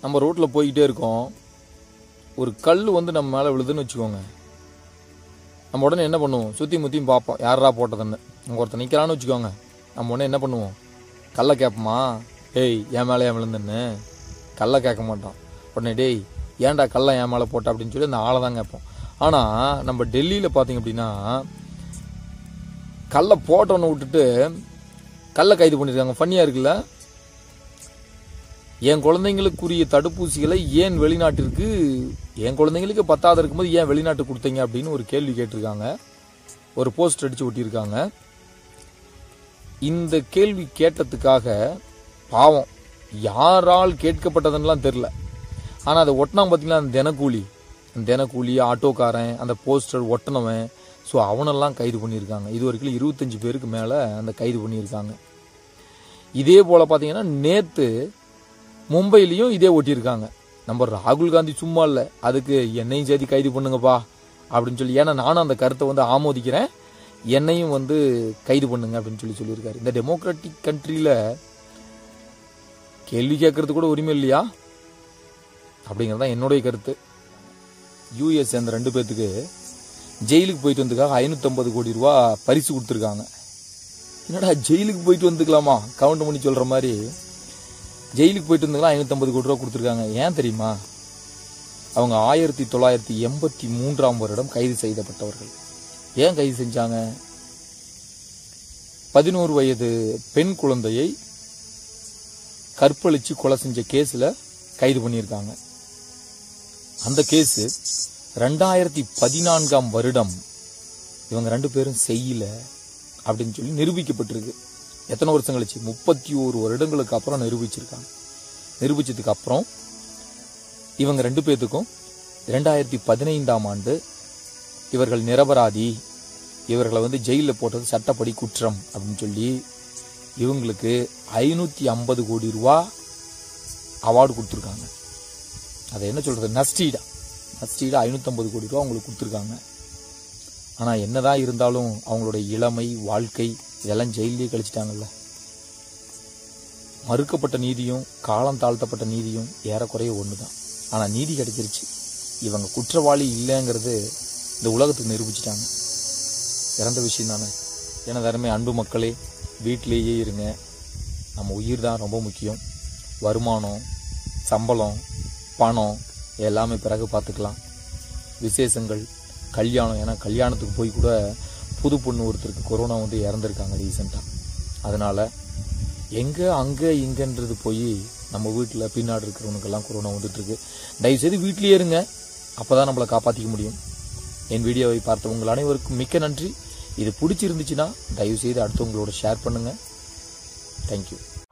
நம்ம ரோட்டில் போய்கிட்டே இருக்கோம் ஒரு கல் வந்து நம்ம மேலே விழுதுன்னு வச்சுக்கோங்க நம்ம உடனே என்ன பண்ணுவோம் சுற்றி முற்றியும் பார்ப்போம் யாரா போட்டதுன்னு அங்கே ஒருத்தன் நிற்கிறான்னு வச்சுக்கோங்க நம்ம உடனே என்ன பண்ணுவோம் கல்லை கேட்போமா ஏய் என் மேலே ஏன் விழுந்துன்னு கல்லை கேட்க மாட்டோம் உடனே டேய் ஏன்டா கல்லை என் மேலே போட்ட அப்படின்னு சொல்லி அந்த ஆளை தான் கேட்போம் ஆனால் நம்ம டெல்லியில் பார்த்தீங்க அப்படின்னா கல்லை போட்டோன்னு விட்டுட்டு கல்லை கைது பண்ணியிருக்காங்க ஃபன்னியாக இருக்குல்ல என் குழந்தைங்களுக்குரிய தடுப்பூசிகளை ஏன் வெளிநாட்டிற்கு என் குழந்தைங்களுக்கு பத்தாவது இருக்கும்போது ஏன் வெளிநாட்டுக்கு கொடுத்தீங்க அப்படின்னு ஒரு கேள்வி கேட்டிருக்காங்க ஒரு போஸ்ட் அடிச்சு ஒட்டியிருக்காங்க இந்த கேள்வி கேட்டதுக்காக பாவம் யாரால் கேட்கப்பட்டதுன்னெலாம் தெரில ஆனால் அதை ஒட்டினா பார்த்தீங்களா அந்த தினக்கூலி அந்த தினக்கூலி ஆட்டோக்காரன் அந்த போஸ்டர் ஒட்டினவன் ஸோ அவனெல்லாம் கைது பண்ணியிருக்காங்க இது வரைக்கும் இருபத்தஞ்சு பேருக்கு மேலே அந்த கைது பண்ணியிருக்காங்க இதே போல் பார்த்தீங்கன்னா நேற்று மும்பையிலையும் இதே ஒட்டியிருக்காங்க நம்ம ராகுல் காந்தி சும்மா இல்லை அதுக்கு என்னையும் சேர்த்து கைது பண்ணுங்கப்பா அப்படின்னு சொல்லி ஏன்னா நானும் அந்த கருத்தை வந்து ஆமோதிக்கிறேன் என்னையும் வந்து கைது பண்ணுங்க அப்படின்னு சொல்லி சொல்லியிருக்காரு இந்த டெமோக்ராட்டிக் கண்ட்ரியில் கேள்வி கேட்கறது கூட உரிமை இல்லையா அப்படிங்கிறது தான் என்னுடைய கருத்து யூஎஸ் அந்த ரெண்டு பேர்த்துக்கு ஜெயிலுக்கு போயிட்டு வந்ததுக்காக ஐநூற்றம்பது கோடி ரூபா பரிசு கொடுத்துருக்காங்க என்னடா ஜெயிலுக்கு போயிட்டு வந்துக்கலாமா கவுண்ட் பண்ணி சொல்கிற மாதிரி ஜெயிலுக்கு போயிட்டு இருந்தவங்களாம் ஐநூற்றம்பது கோடி ரூபா கொடுத்துருக்காங்க ஏன் தெரியுமா அவங்க ஆயிரத்தி தொள்ளாயிரத்தி எண்பத்தி மூன்றாம் வருடம் கைது செய்யப்பட்டவர்கள் ஏன் கைது செஞ்சாங்க பதினோரு வயது பெண் குழந்தையை கற்பழிச்சு கொலை செஞ்ச கேஸில் கைது பண்ணியிருக்காங்க அந்த கேஸு ரெண்டாயிரத்தி பதினான்காம் வருடம் இவங்க ரெண்டு பேரும் செய்யல அப்படின்னு சொல்லி நிரூபிக்கப்பட்டிருக்கு எத்தனை வருஷம் கழிச்சு முப்பத்தி ஒரு வருடங்களுக்கு அப்புறம் நிரூபிச்சிருக்காங்க நிரூபிச்சதுக்கு அப்புறம் இவங்க ரெண்டு பேர்த்துக்கும் இரண்டாயிரத்தி பதினைந்தாம் ஆண்டு இவர்கள் நிரபராதி இவர்களை வந்து ஜெயிலில் போட்டது சட்டப்படி குற்றம் அப்படின்னு சொல்லி இவங்களுக்கு ஐநூற்றி ஐம்பது கோடி ரூபா அவார்டு கொடுத்துருக்காங்க அதை என்ன சொல்கிறது நஸ்டீடா நஸ்டீடா ஐநூற்றம்பது கோடி ரூபா அவங்களுக்கு கொடுத்துருக்காங்க ஆனால் என்னதான் இருந்தாலும் அவங்களுடைய இளமை வாழ்க்கை இதெல்லாம் ஜெயிலே கழிச்சிட்டாங்கல்ல மறுக்கப்பட்ட நீதியும் காலம் தாழ்த்தப்பட்ட நீதியும் ஏறக்குறைய ஒன்று தான் ஆனால் நீதி கிடைச்சிருச்சு இவங்க குற்றவாளி இல்லைங்கிறது இந்த உலகத்துக்கு நிரூபிச்சிட்டாங்க இறந்த விஷயம் தானே எனது அருமை அன்பு மக்களே வீட்டிலேயே இருங்க நம்ம உயிர் தான் ரொம்ப முக்கியம் வருமானம் சம்பளம் பணம் எல்லாமே பிறகு பார்த்துக்கலாம் விசேஷங்கள் கல்யாணம் ஏன்னா கல்யாணத்துக்கு போய் கூட புது பொண்ணு ஒருத்தருக்கு கொரோனா வந்து இறந்துருக்காங்க ரீசெண்டாக அதனால் எங்கே அங்கே இங்கன்றது போய் நம்ம வீட்டில் பின்னாடி இருக்கிறவனுக்கெல்லாம் கொரோனா வந்துட்டுருக்கு தயவுசெய்து வீட்லேயே இருங்க அப்போ தான் நம்மளை காப்பாற்றிக்க முடியும் என் வீடியோவை பார்த்த உங்கள் அனைவருக்கும் மிக்க நன்றி இது பிடிச்சிருந்துச்சுன்னா தயவுசெய்து அடுத்தவங்களோட ஷேர் பண்ணுங்கள் தேங்க்யூ